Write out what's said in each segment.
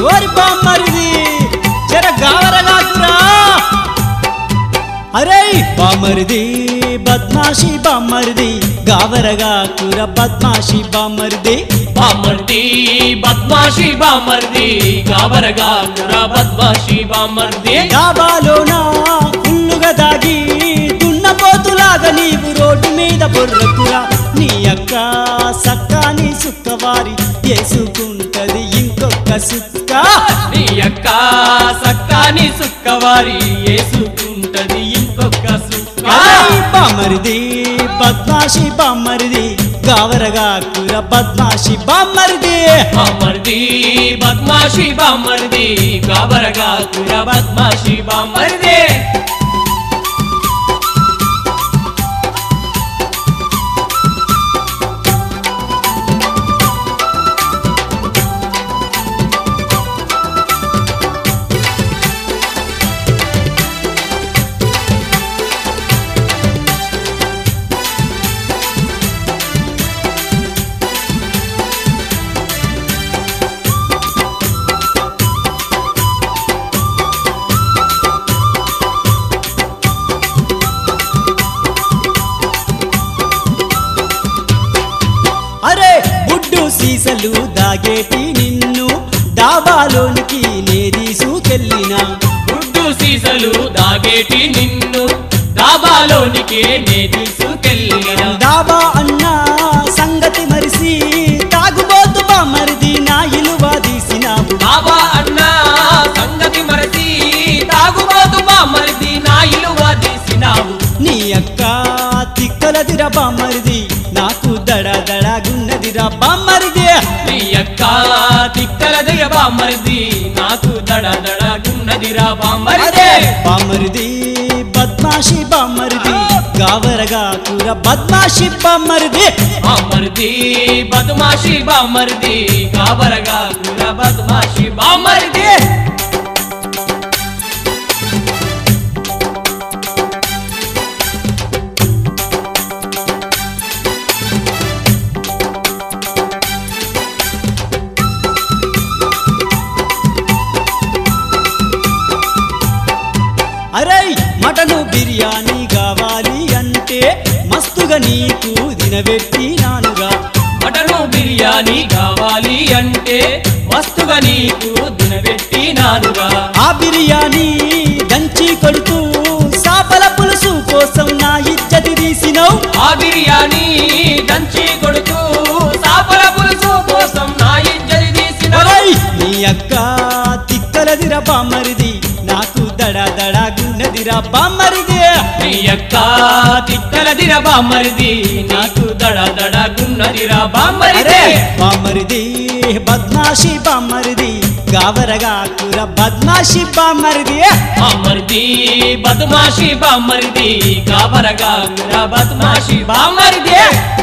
ఓరి బామ్మరిది జర గావరగాకురా అరే బామ్మరిది బద్మాషి బామ్మరిది గావరగా కూర బద్మాషి బామ్మరిది బామర్ది బద్మాషి బామర్ది గాబరగా కుర బద్మాషి బామర్ది డాబాలోన ఫుల్లుగా దాగి దున్నపోతులాగా నీవు రోడ్డు మీద బొర్రకురా నీ అక్క సక్కాని సుక్కవారి వేసుకుంటది ఇంకొక సుక్క నీ యొక్క సక్కాని సుక్కవారి వేసుకుంటది ఇంకొక సుక్క అరే బామ్మరిది బద్మాషి బామ్మరిది గావరగా కూర బద్మాషి బామ్మరిది బామర్ది బద్మాషి బామర్ది గాబరగా కుర బద్మాషి బామర్ది అరే బుడ్డు సీసలు దాగేటి నిన్ను డాబాలోనికి నే తీసుకెళ్ళినా గుడ్డు సీసలు దాగేటి నిన్ను డాబాలోనికి నే తీసుకెళ్ళిన డాబా అన్న సంగతి మరిసి తాగుబోతు బామరిది నా ఇలువ తీసినావు బాబా అన్నా సంగతి మరచి తాగుబోతు బామరిది నా ఇలువ తీసినావు నీ అక్క తిక్కలదిరా బామరిది నాకు దడ దడగున్నదిరా బామరిది నీ యొక్క తిక్కల దయ బామరిది నాకు దడ దడ గున్నదిరా బామరిదే బామరిది బద్మాషి బామరిది గావరగా కూర బద్మాషి బామరిది బామరిది బద్మాషి బామరిది కాబరగా కుల బద్మాషి బామరిది అరే మటను బిర్యానీ కావాలి అంటే మస్తుగా నీకు దినబెట్టినానుగా మటను బిర్యానీ కావాలి అంటే మస్తుగా నీకు దినబెట్టినానుగా ఆ బిర్యానీ దంచి కొడుతూ సాపల పులుసు కోసం నా ఇజ్జతి తీసినవు ఆ బిర్యానీ దంచి కొడుతూ సాపల పులుసు కోసం నా ఇజ్జతి తీసిన ఒరేయ్, నీ అక్క తిక్కలదిరా బామ్మరిది నాకు దడ దడ గున్నదిరా బామ్మరిది నీ యొక్క తిక్కలదిర బామ్మరిది నాకు దడ దడ గున్నదిరా బామ్మరిదే అరే బామ్మరిది బద్మాషి బామ్మరిది గావరగా కూర బద్మాషి బామ్మరిది బామ్మరిది బద్మాషి బామ్మరిది కాబరగా గుర బద్మాషి బామ్మరిదే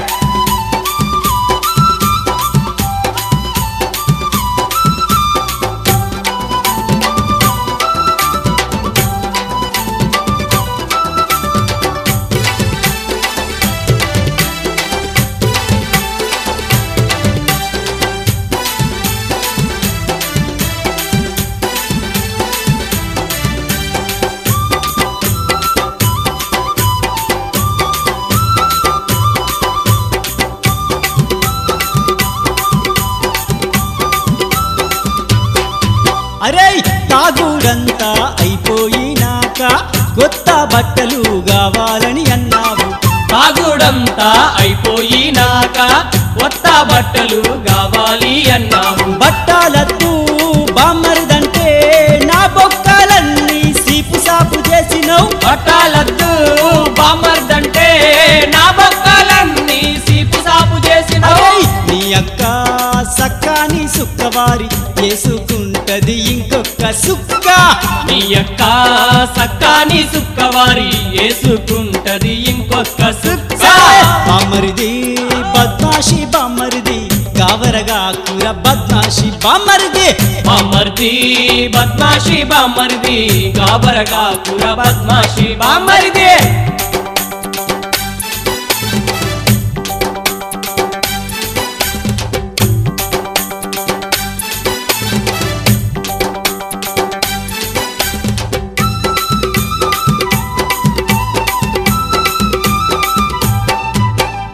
అరే తాగుడంతా అయిపోయినాక కొత్త బట్టలు కావాలని అన్నావు తాగుడంతా అయిపోయినాక కొత్త బట్టలు కావాలి అన్నావు బట్టాలద్దు బామ్మరిదంటే నా బొక్కలన్నీ సీపు సాపు చేసినవు పట్టాలద్దు బామ్మర్దంటే నా బొక్కలన్నీ సీపు సాపు చేసినావు అరే నీ అక్క సక్కాని సుక్కవారి వేసుకుంటది ఇంకొక సుక్క నీ యొక్క సక్కాని సుక్కవారి వేసుకుంటది ఇంకొక సుక్క బామ్మరిది బద్మాషి బామ్మరిది కావరగా కూర బద్మాషి బామ్మరిది బామ్మర్ది బద్మాషి బామ్మర్ది గాబరగా కుర బద్మాషి బామ్మరిది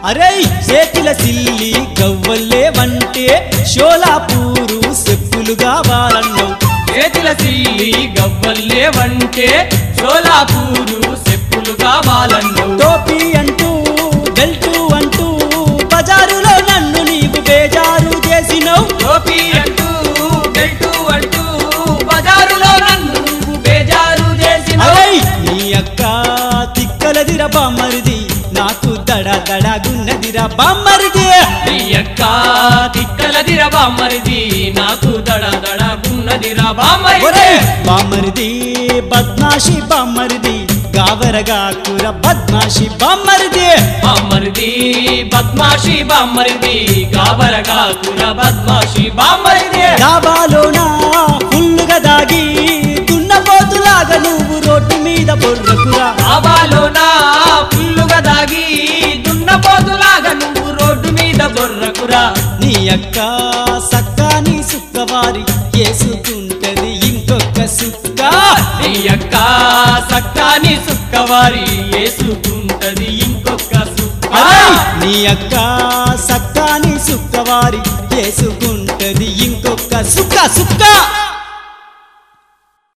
అరే చేతిల సిల్లి గవ్వల్లే వంటే షోలాపూరు చెప్పులు కావాలన్నావు చేతుల సిల్లి గవ్వల్లే వంటే చోలాపూరు చెప్పులు కావాలన్నావు టోపీ అంటూ బెల్టు అంటూ బజారులో నన్ను నీవు బేజారు చేసినవు టోపీ అంటూ బెల్టు అంటూ బజారులో నన్ను నువ్వు బేజారు చేసిన అరే నీ అక్క తిక్కలదిర బామ్మరిది నాకు దడ దడగున్నదిరా బామ్మరిది నీ యొక్క తిక్కలదిర బామ్మరిది నాకు దడ దడ గున్నదిరా బామ్మరిది ఒరే బామ్మరిది బద్మాషి బామ్మరిది గావరగా కూర బద్మాషి బామ్మరిది బామ్మరిది బద్మాషి బామ్మరిది గాబరగా కుర బద్మాషి బామ్మరిది డాబాలోన ఫుల్లుగా దాగి దున్నపోతులాగా నువ్వు రోడ్డు మీద బొర్రకురా ఆబాలోన పుల్లుగా దాగి దున్నపోతులాగా నువ్వు రోడ్డు మీద బొర్రకురా నీ అక్క సక్కాని సుక్కవారి వేసుకుంటది ఇంకొక సుక్క నీ యొక్క సక్కాని సుక్కవారి వేసుకుంటది ఇంకొక సుక్క అరే నీ అక్క సక్కాని సుక్కవారి వేసుకుంటది ఇంకొక సుక్క సుక్క